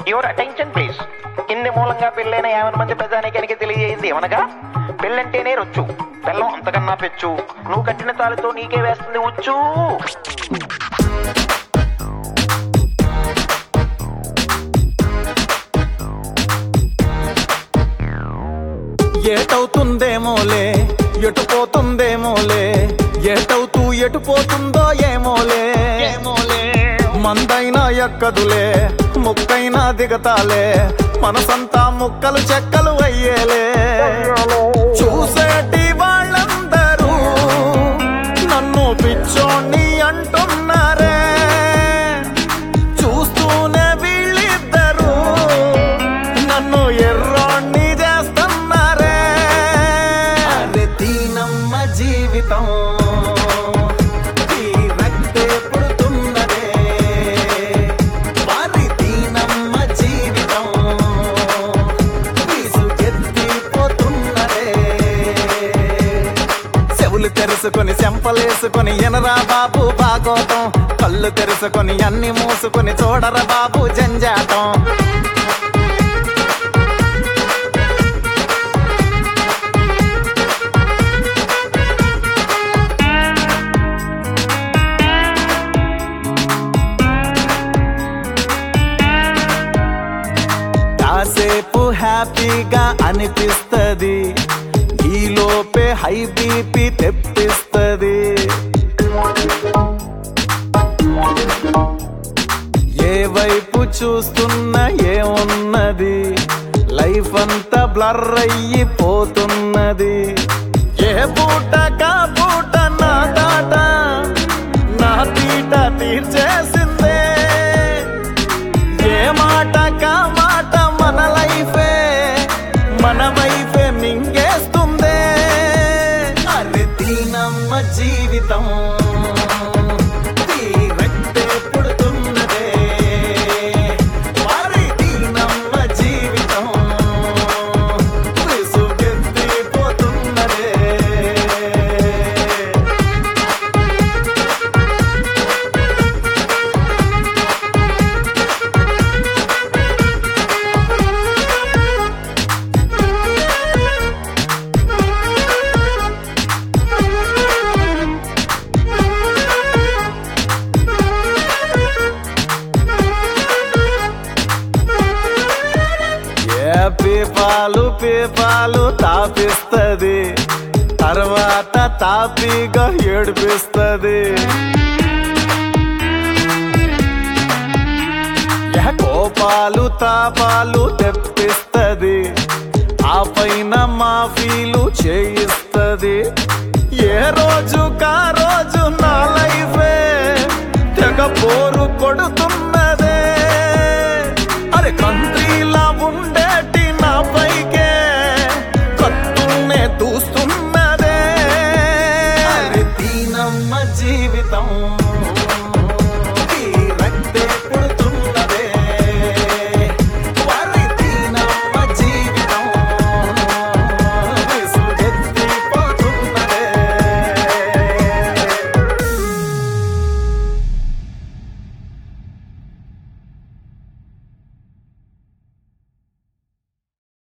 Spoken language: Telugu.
యువర్ అటెన్షన్ ప్లీజ్ కింది మూలంగా పెళ్ళైన యాభై మంది ప్రజానికానికి తెలియజేయింది ఏమనగా పెళ్ళంటేనే రొచ్చు పెళ్ళం అంతకన్నా పెచ్చు నువ్వు కట్టిన తాళితో నీకే వేస్తుంది ఉచ్చు ఏటవుతుందేమోలే ఎటు పోతుందేమోలే ఏటవుతూ ఎటు పోతుందో ఏమోలే మందైనా ఎక్కదులే ముక్కైనా దిగతాలే మనసంతా ముక్కలు చెక్కలు అయ్యేలే చూసేటి వాళ్ళందరూ నన్ను పిచ్చోణ్ణి అంటున్నారే చూస్తూనే వీళ్ళిద్దరూ నన్ను ఎర్రోణ్ణి చేస్తున్నారే అరే దీనమ్మ జీవితం ఈ రక్తే పుడుతున్నదే వారి దీనమ్మ జీవితం విసుగెత్తిపోతున్నదే చెవులు తెరుచుకొని చెంపలేసుకొని ఎనరా బాబు బాగోతం కళ్ళు తెరుచుకొని అన్ని మూసుకొని చూడరా బాబు జంజాటం కాసేపు హ్యాపీగా అనిపిస్తది ఈలోపే హై బీపీ తెప్పిస్తది ఏ వైపు చూస్తున్నా ఏమున్నది లైఫ్ అంతా బ్లర్ అయ్యిపోతున్నది ఏ పూట కా పూట నా తాట నా తీట తీర్చేసిందే ఏ మాట కా మాట మన లైఫే మన వైఫే మింగేస్తుందే అరే దీనమ్మ జీవితం తీరట్టే పుడుతున్నదే మరి దీనమ్మ జీవితం విసుగెత్తిపోతున్నదే ఏ పీపాలు పీపాలు తాపిస్తది తర్వాత తాపిగా ఏడిపిస్తది ఏ కోపాలు తాపాలు తెప్పిస్తది ఆ పైన మాఫీలు చేయిస్తది ఏ రోజు కా రోజు నా లైఫే తెగ పోరు కొడుతున్నదే అరే కంట్రీలా ఉండేటి నా పైకే కత్తుల్నే దూస్తున్నదే అరే దీనమ్మ జీవితం